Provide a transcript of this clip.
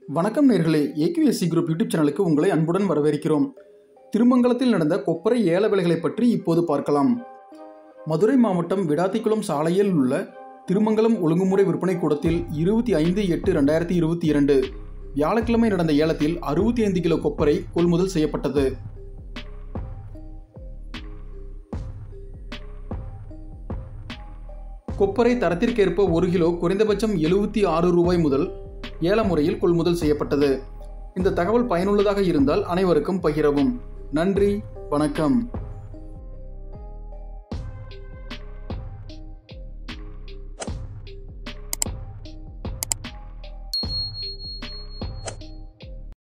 வணக்கம் நேர்களே AQSC group YouTube சேனலுக்கு உங்களை அன்புடன் வரவேற்கிறோம் திருமங்கலத்தில் நடந்த கொப்பரை ஏல விலைகளை பற்றி இப்போது பார்க்கலாம் மதுரை மாவட்டம் விடாத்திக்குளம் சாலையில் உள்ள திருமங்கலம் ஒழுங்குமுறை விற்பனை கூடத்தில் இருபத்தி ஐந்து எட்டு ரெண்டாயிரத்தி இருபத்தி இரண்டு வியாழக்கிழமை நடந்த ஏலத்தில் அறுபத்தி ஐந்து கிலோ கொப்பரை கொள்முதல் செய்யப்பட்டது கொப்பரை தரத்திற்கேற்ப ஒரு கிலோ குறைந்தபட்சம் எழுபத்தி ஆறு ரூபாய் முதல் ஏல முறையில் கொள்முதல் செய்யப்பட்டது இந்த தகவல் பயனுள்ளதாக இருந்தால் அனைவருக்கும் பகிரவும் நன்றி வணக்கம்